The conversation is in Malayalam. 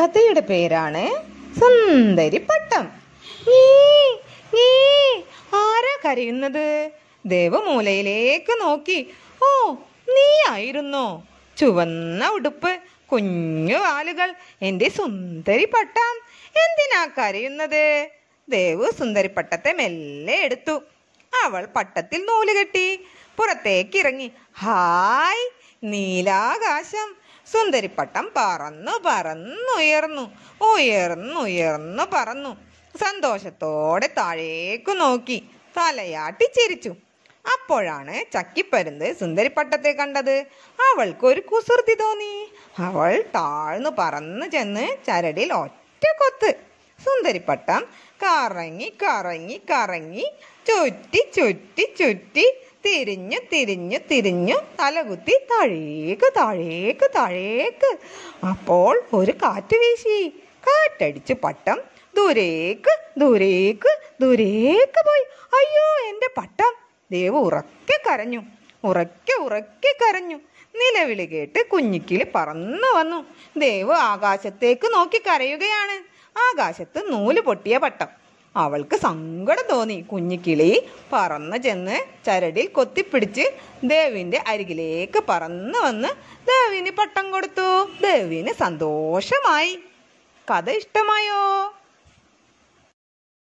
കഥയുടെ പേരാണ് സുന്ദരി പട്ടം നീ നീ ആരാ കരയുന്നത് ദേവമൂലയിലേക്ക് നോക്കി ഓ നീ ആയിരുന്നോ ചുവന്ന ഉടുപ്പ് കുഞ്ഞു വാലുകൾ എൻ്റെ സുന്ദരി പട്ടം എന്തിനാ കരയുന്നത് ദേവു സുന്ദരി പട്ടത്തെ മെല്ലെ എടുത്തു അവൾ പട്ടത്തിൽ നൂല് കെട്ടി പുറത്തേക്ക് ഇറങ്ങി ഹായ് നീലാകാശം സുന്ദരിപ്പട്ടം പറന്നു പറന്നുയർന്നു ഉയർന്നുയർന്നു പറന്നു സന്തോഷത്തോടെ താഴേക്കു നോക്കി തലയാട്ടി ചിരിച്ചു അപ്പോഴാണ് ചക്കിപ്പരുന്ത് സുന്ദരിപ്പട്ടത്തെ കണ്ടത് അവൾക്ക് ഒരു കുസൃതി തോന്നി അവൾ താഴ്ന്നു പറന്നു ചെന്ന് ചരടിൽ ഒറ്റ കൊത്ത് സുന്ദരിപ്പട്ടം കറങ്ങി കറങ്ങി കറങ്ങി ചുറ്റി ചുറ്റി ചുറ്റി തിരിഞ്ഞു തിരിഞ്ഞു തിരിഞ്ഞു തലകുത്തി താഴേക്ക് താഴേക്ക് താഴേക്ക് അപ്പോൾ ഒരു കാറ്റ് വീശി കാറ്റടിച്ച് പട്ടം ദൂരേക്ക് ദൂരേക്ക് ദൂരേക്ക് പോയി അയ്യോ എൻ്റെ പട്ടം ദേവ് ഉറക്കെ കരഞ്ഞു ഉറക്കെ ഉറക്കെ കരഞ്ഞു നിലവിളി കേട്ട് കുഞ്ഞിക്കിളി പറന്നു വന്നു ദേവ് ആകാശത്തേക്ക് നോക്കി കരയുകയാണ് ആകാശത്ത് നൂല് പൊട്ടിയ പട്ടം അവൾക്ക് സങ്കടം തോന്നി കുഞ്ഞിക്കിളി പറന്നു ചെന്ന് ചരടിൽ കൊത്തിപ്പിടിച്ച് ദേവിന്റെ അരികിലേക്ക് പറന്നു വന്ന് ദേവിന് പട്ടം കൊടുത്തു ദേവിന് സന്തോഷമായി കഥ ഇഷ്ടമായോ